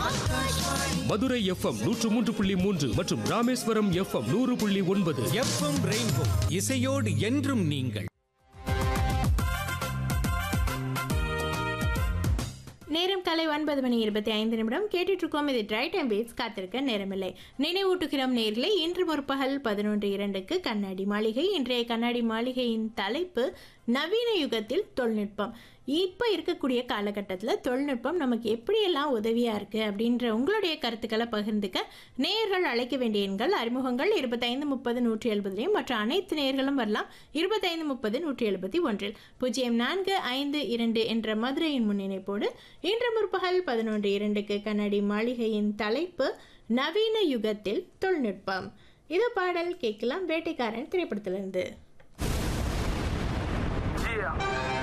Madurai FM நூற்று மூன்று புள்ளி மூன்று மற்றும் ராமேஸ்வரம் எஃப்எம் நூறு புள்ளி ஒன்பது எஃப்எம் ரெயின்போ இசையோடு என்றும் நீங்கள் நேரம் காலை ஒன்பது மணி இருபத்தி ஐந்து நிமிடம் கேட்டுட்டு இருக்கோம் இது ட்ரை டைம் பேஸ் காத்திருக்க நேரமில்லை நினைவூட்டுகிறோம் நேர்களே இன்று முற்பகல் பதினொன்று இரண்டுக்கு கண்ணாடி மாளிகை இன்றைய கண்ணாடி மாளிகையின் தலைப்பு நவீன யுகத்தில் தொழில்நுட்பம் இப்போ இருக்கக்கூடிய காலகட்டத்தில் தொழில்நுட்பம் நமக்கு எப்படியெல்லாம் உதவியாக இருக்குது அப்படின்ற உங்களுடைய கருத்துக்களை பகிர்ந்துக்க நேயர்கள் அழைக்க வேண்டிய எண்கள் அறிமுகங்கள் இருபத்தைந்து முப்பது நூற்றி எழுபதுலையும் மற்ற அனைத்து நேயர்களும் வரலாம் இருபத்தைந்து முப்பது நூற்றி எழுபத்தி ஒன்றில் பூஜ்ஜியம் நான்கு ஐந்து இரண்டு என்ற மதுரையின் முன்னிணைப்போடு இன்று முற்பகல் பதினொன்று இரண்டுக்கு கண்ணாடி மாளிகையின் தலைப்பு நவீன யுகத்தில் தொழில்நுட்பம் இது பாடல் கேட்கலாம் வேட்டைக்காரன் திரைப்படத்திலிருந்து Yeah.